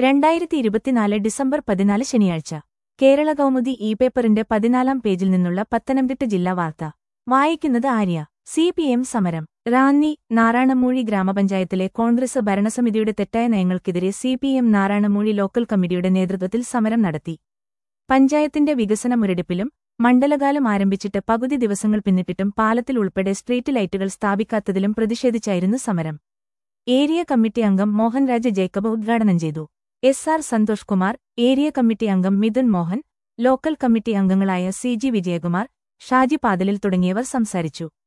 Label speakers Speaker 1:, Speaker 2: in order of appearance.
Speaker 1: രണ്ടായിരത്തി ഇരുപത്തിനാല് ഡിസംബർ പതിനാല് ശനിയാഴ്ച കേരള കൗമുദി ഇ പേപ്പറിന്റെ പതിനാലാം പേജിൽ നിന്നുള്ള പത്തനംതിട്ട ജില്ലാ വാർത്ത വായിക്കുന്നത് ആര്യ സി പി എം സമരം റാന്നി നാറാണമൂഴി ഗ്രാമപഞ്ചായത്തിലെ കോൺഗ്രസ് ഭരണസമിതിയുടെ തെറ്റായ നയങ്ങൾക്കെതിരെ C P M Naranamoozhi local കമ്മിറ്റിയുടെ നേതൃത്വത്തിൽ സമരം നടത്തി പഞ്ചായത്തിന്റെ വികസന മുരടിപ്പിലും മണ്ഡലകാലം ആരംഭിച്ചിട്ട് പകുതി ദിവസങ്ങൾ പിന്നിട്ടിട്ടും പാലത്തിൽ ഉൾപ്പെടെ സ്ട്രീറ്റ് ലൈറ്റുകൾ സ്ഥാപിക്കാത്തതിലും പ്രതിഷേധിച്ചായിരുന്നു സമരം ഏരിയ കമ്മിറ്റി അംഗം മോഹൻരാജ് ജേക്കബ് ഉദ്ഘാടനം ചെയ്തു S R Santhosh Kumar area committee അംഗം മിഥുൻ മോഹൻ ലോക്കൽ കമ്മിറ്റി അംഗങ്ങളായ സി ജി വിജയകുമാർ ഷാജി പാതലിൽ തുടങ്ങിയവർ സംസാരിച്ചു